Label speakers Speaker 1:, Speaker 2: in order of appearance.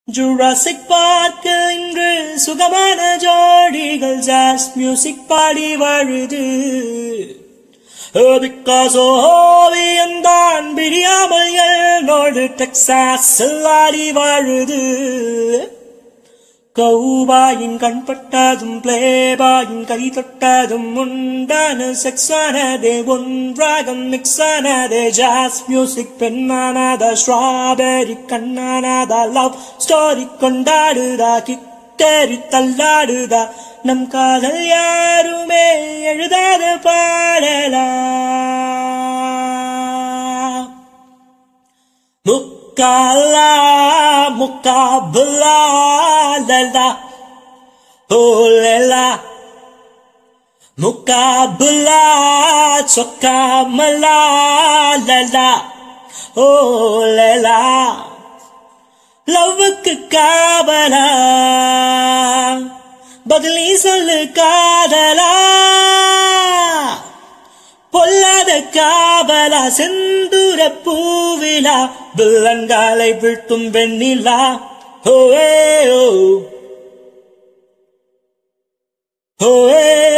Speaker 1: Jurassic பார்க்க இன்று சுகமான ஜோடிகள் ஜாஸ் மியூசிக் பாடி வாழுது பிகாஸ் ஓவியம்தான் பிரியாமல் என்னோடு டெக்சாஸ் ஆடி வாழுது கௌபாயின் கண் பட்டதும் பிளேபாயின் கை தொட்டதும் உண்டான செக்ஸானதே ஒன்றாகம் மிக்ஸ் ஆனதே ஜாஸ் மியூசிக் பெண்ணானதா ஸ்ட்ராபெரி கண்ணானதா லவ் ஸ்டோரி கொண்டாடுதா கிட்டேரி தள்ளாடுதா நம் காதல் யாருமே எழுதாத பாடலா முக்காலா முக்காபலா லலா ஓ லலா முக்காபலா சொக்காமலா லலா ஓ லலா லவ்வுக்கு காவலா பதிலி சொல்லு காதலா பொல்லாத காவலா செந்தூர பூவிலா வில்லங்காலை வீழ்த்தும் வெண்ணிலா ஓ ஏ ஓ ஓ ஏ